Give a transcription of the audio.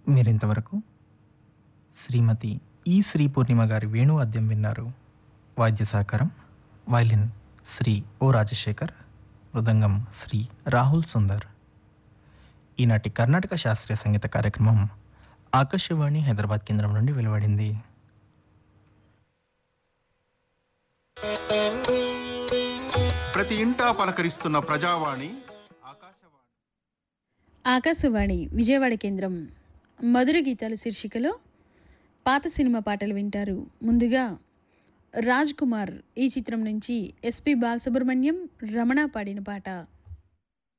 మీరింతవరకు శ్రీమతి ఈ శ్రీ పూర్ణిమ గారి వేణు వాద్యం విన్నారు వాద్య సహకారం వైలిన్ శ్రీ ఓ రాజశేఖర్ మృదంగం శ్రీ రాహుల్ సుందర్ ఈనాటి కర్ణాటక శాస్త్రీయ సంగీత కార్యక్రమం ఆకాశవాణి హైదరాబాద్ కేంద్రం నుండి వెలువడింది ప్రతి ఇంటా పలకరిస్తున్న ప్రజావాణి ఆకాశవాణి ఆకాశవాణి విజయవాడ కేంద్రం మధుర గీతాల శీర్షికలో పాత సినిమా పాటలు వింటారు ముందుగా రాజ్ కుమార్ ఈ చిత్రం నుంచి ఎస్పి బాలసుబ్రహ్మణ్యం రమణ పాడిన పాట